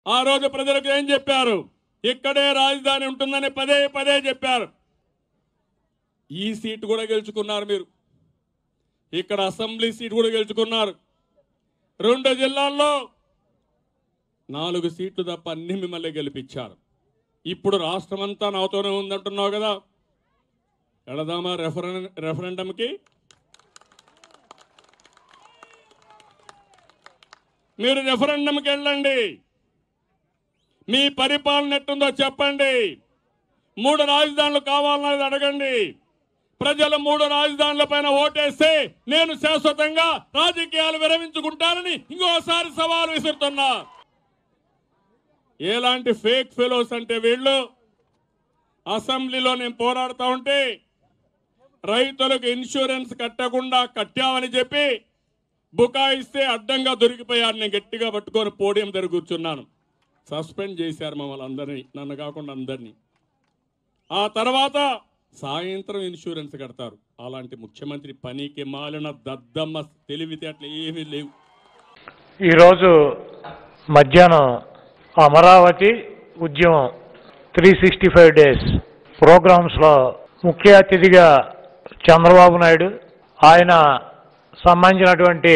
ఆ రోజు ప్రజలకు ఏం చెప్పారు ఇక్కడే రాజధాని ఉంటుందని పదే పదే చెప్పారు ఈ సీటు కూడా గెలుచుకున్నారు మీరు ఇక్కడ అసెంబ్లీ సీట్ కూడా గెలుచుకున్నారు రెండు జిల్లాల్లో నాలుగు సీట్లు తప్ప అన్ని మిమ్మల్ని గెలిపించారు ఇప్పుడు రాష్ట్రమంతా నాతోనే ఉందంటున్నావు కదా వెళదామా రెఫరెన్ రెఫరెండంకి మీరు రెఫరెండంకి వెళ్ళండి మీ పరిపాలన ఎట్టుందో చెప్పండి మూడు రాజధానులు కావాలన్నది అడగండి ప్రజలు మూడు రాజధానుల పైన ఓటేస్తే నేను శాశ్వతంగా రాజకీయాలు విరమించుకుంటానని ఇంకోసారి సవాల్ విసురుతున్నా ఎలాంటి ఫేక్ ఫెలోస్ అంటే వీళ్ళు అసెంబ్లీలో నేను పోరాడుతా ఉంటే రైతులకు ఇన్సూరెన్స్ కట్టకుండా కట్టామని చెప్పి బుకాయిస్తే అడ్డంగా దొరికిపోయారు నేను గట్టిగా పట్టుకొని పోడియం దగ్గర కూర్చున్నాను సస్పెండ్ చేశారు మమ్మల్ని అందరినీ నన్ను కాకుండా అందరినీ ఆ తర్వాత సాయంత్రం ఇన్సూరెన్స్ కడతారు అలాంటి ముఖ్యమంత్రి పనికి మాలిన దద్దమ్మ తెలివితేటలు ఏమీ లేవు ఈరోజు మధ్యాహ్నం అమరావతి ఉద్యమం త్రీ సిక్స్టీ ఫైవ్ డేస్ ప్రోగ్రామ్స్లో ముఖ్య అతిథిగా చంద్రబాబు నాయుడు ఆయన సంబంధించినటువంటి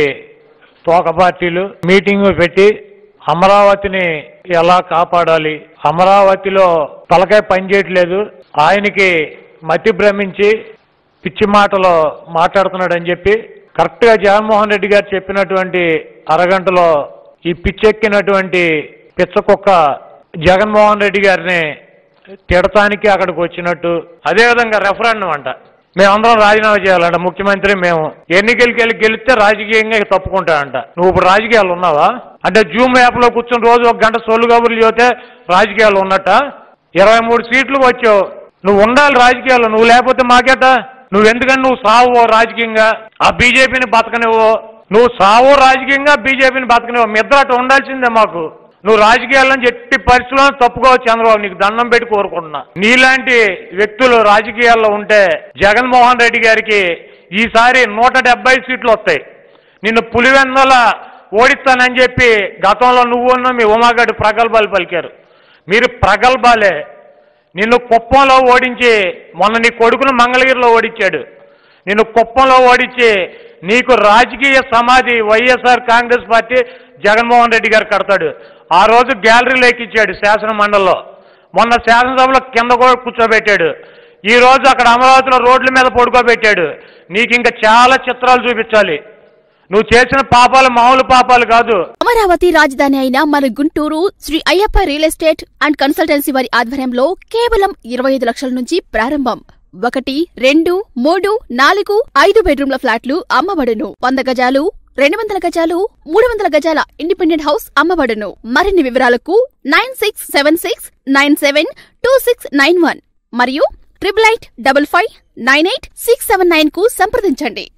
తోక పార్టీలు మీటింగ్ పెట్టి అమరావతిని ఎలా కాపాడాలి అమరావతిలో తలకాయ పనిచేయట్లేదు ఆయనకి మతి భ్రమించి పిచ్చి మాటలో మాట్లాడుతున్నాడని చెప్పి కరెక్ట్గా జగన్మోహన్ రెడ్డి గారు చెప్పినటువంటి అరగంటలో ఈ పిచ్చెక్కినటువంటి పిచ్చ కుక్క జగన్మోహన్ రెడ్డి గారిని తిడటానికి అక్కడికి వచ్చినట్టు అదేవిధంగా రెఫరెండం అంట మేమందరం రాజీనామా చేయాలంట ముఖ్యమంత్రి మేము ఎన్నికలకి వెళ్ళి గెలిస్తే రాజకీయంగా తప్పుకుంటాడంట నువ్వు ఇప్పుడు రాజకీయాలు ఉన్నావా అంటే జూమ్ యాప్లో కూర్చొని రోజు ఒక గంట సొల్లు కబుర్లు చెబితే రాజకీయాలు ఉన్నట్ట ఇరవై మూడు సీట్లు వచ్చావు నువ్వు ఉండాలి రాజకీయాల్లో నువ్వు లేకపోతే మాకేట నువ్వు ఎందుకని నువ్వు సావు రాజకీయంగా ఆ బీజేపీని బతకనివ్వు నువ్వు సావు రాజకీయంగా బీజేపీని బతకనివ్వు మీ ఇద్దరు అటు ఉండాల్సిందే మాకు నువ్వు రాజకీయాలను ఎట్టి పరిస్థితుల్లో తప్పుకోవచ్చు చంద్రబాబు నీకు దండం పెట్టి కోరుకుంటున్నా నీలాంటి వ్యక్తులు రాజకీయాల్లో ఉంటే జగన్మోహన్ రెడ్డి గారికి ఈసారి నూట డెబ్బై సీట్లు వస్తాయి నిన్ను పులివెందల ఓడిస్తానని చెప్పి గతంలో నువ్వున్న మీ ఉమాగడ్డి ప్రగల్భాలు పలికారు మీరు ప్రగల్భాలే నిన్ను కుప్పంలో ఓడించి మొన్న నీ కొడుకును మంగళగిరిలో ఓడించాడు నిన్ను కుప్పంలో ఓడించి నీకు రాజకీయ సమాధి YSR Congress party Jaganmohan Reddy గారు కడతాడు ఆ రోజు గ్యాలరీలో ఎక్కించాడు శాసన మండలిలో మొన్న శాసనసభలో కింద కూడా కూర్చోబెట్టాడు ఈ రోజు అక్కడ అమరావతిలో రోడ్ల మీద పడుకోబెట్టాడు నీకు ఇంకా చాలా చిత్రాలు చూపించాలి నువ్వు చేసిన పాపాలు మామూలు పాపాలు కాదు అమరావతి రాజధాని అయిన మన Guntur Sri Ayyappa real estate and consultancy వారి ఆధ్వర్యంలో కేవలం ఇరవై ఐదు లక్షల నుంచి ప్రారంభం ఒకటి రెండు మూడు నాలుగు ఐదు బెడ్రూమ్ల ఫ్లాట్లు అమ్మబడును వంద గజాలు రెండు వందల గజాలు మూడు వందల గజాల ఇండిపెండెంట్ హౌస్ అమ్మబడును మరిన్ని వివరాలకు nine six seven six nine seven two six nine one మరియు triple eight double five nine eight six seven nine కు సంప్రదించండి